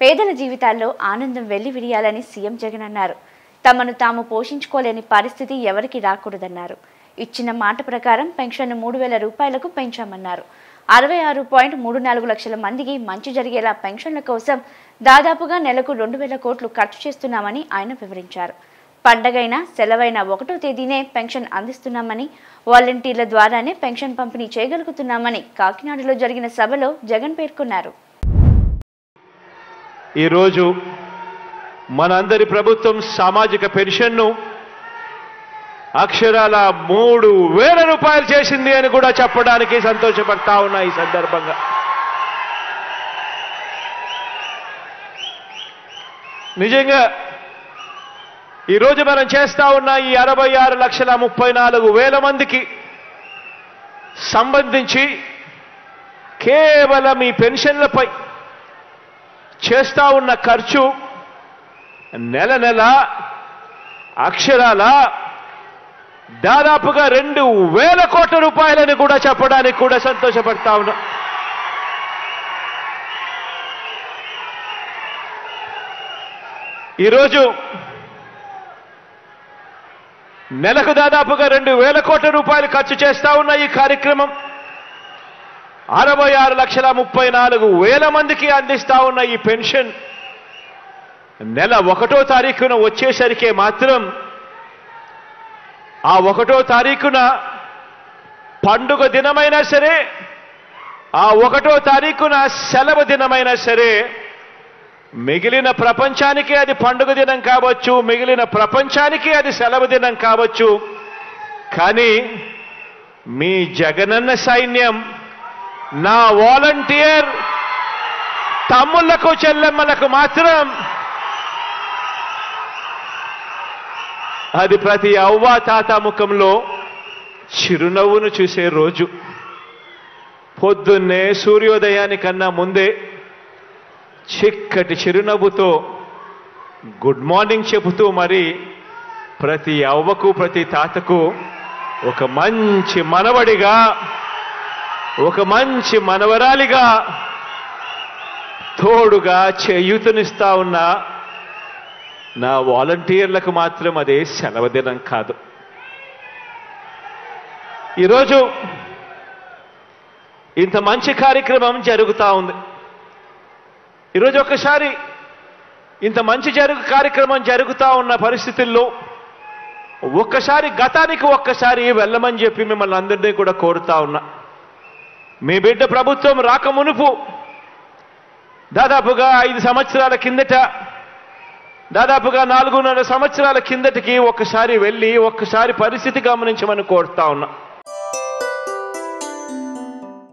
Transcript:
పేదల జీవితాల్లో ఆనందం వెళ్లి విరియాలని సీఎం జగన్ అన్నారు తమను తాము పోషించుకోలేని పరిస్థితి ఎవరికి రాకూడదన్నారు ఇచ్చిన మాట ప్రకారం పెన్షన్ మూడు వేల రూపాయలకు పెంచామన్నారు అరవై ఆరు పాయింట్ మూడు నాలుగు లక్షల మందికి మంచి జరిగేలా పెన్షన్ల కోసం దాదాపుగా నెలకు రెండు వేల కోట్లు ఖర్చు చేస్తున్నామని ఆయన వివరించారు పండగైనా సెలవైన ఒకటో తేదీనే పెన్షన్ అందిస్తున్నామని వాలంటీర్ల ద్వారానే పెన్షన్ పంపిణీ చేయగలుగుతున్నామని కాకినాడలో జరిగిన సభలో జగన్ పేర్కొన్నారు ఈరోజు మనందరి ప్రభుత్వం సామాజిక పెన్షన్ను అక్షరాల మూడు వేల రూపాయలు చేసింది అని కూడా చెప్పడానికి సంతోషపడతా ఉన్నా ఈ సందర్భంగా నిజంగా ఈరోజు మనం చేస్తా ఉన్న ఈ అరవై ఆరు లక్షల ముప్పై నాలుగు వేల మందికి సంబంధించి కేవలం ఈ పెన్షన్లపై చేస్తా ఉన్న ఖర్చు నెల నెల అక్షరాల దాదాపుగా రెండు వేల కోట్ల రూపాయలని కూడా చెప్పడానికి కూడా సంతోషపడతా ఉన్నా ఈరోజు నెలకు దాదాపుగా రెండు వేల కోట్ల రూపాయలు ఖర్చు చేస్తా ఉన్న ఈ కార్యక్రమం అరవై ఆరు లక్షల ముప్పై నాలుగు వేల మందికి అందిస్తా ఉన్న ఈ పెన్షన్ నెల ఒకటో తారీఖున వచ్చేసరికే మాత్రం ఆ ఒకటో తారీఖున పండుగ దినమైనా సరే ఆ ఒకటో తారీఖున సెలవు దినమైనా సరే మిగిలిన ప్రపంచానికి అది పండుగ దినం కావచ్చు మిగిలిన ప్రపంచానికి అది సెలవు దినం కావచ్చు కానీ మీ జగనన్న సైన్యం నా వాలంటీర్ తమ్ముళ్లకు చెల్లెమ్మలకు మాత్రం అది ప్రతి అవ్వ తాత ముఖంలో చిరునవ్వును చూసే రోజు పొద్దున్నే సూర్యోదయానికన్నా ముందే చిక్కటి చిరునవ్వుతో గుడ్ మార్నింగ్ చెబుతూ మరి ప్రతి అవ్వకు ప్రతి తాతకు ఒక మంచి మనవడిగా ఒక మంచి మనవరాలిగా తోడుగా చేయూతనిస్తా ఉన్న నా వాలంటీర్లకు మాత్రం అదే సెలవు దినం కాదు ఈరోజు ఇంత మంచి కార్యక్రమం జరుగుతూ ఉంది ఈరోజు ఒక్కసారి ఇంత మంచి జరుగు కార్యక్రమం జరుగుతూ ఉన్న పరిస్థితుల్లో ఒక్కసారి గతానికి ఒక్కసారి వెళ్ళమని చెప్పి మిమ్మల్ని అందరినీ కూడా కోరుతా ఉన్నా మీ బిడ్డ ప్రభుత్వం రాకమునుపు దాదాపుగా ఐదు సంవత్సరాల కిందట దాదాపుగా నాలుగున్నర సంవత్సరాల కిందటికి ఒక్కసారి వెళ్ళి ఒక్కసారి పరిస్థితి గమనించమని కోరుతా ఉన్నా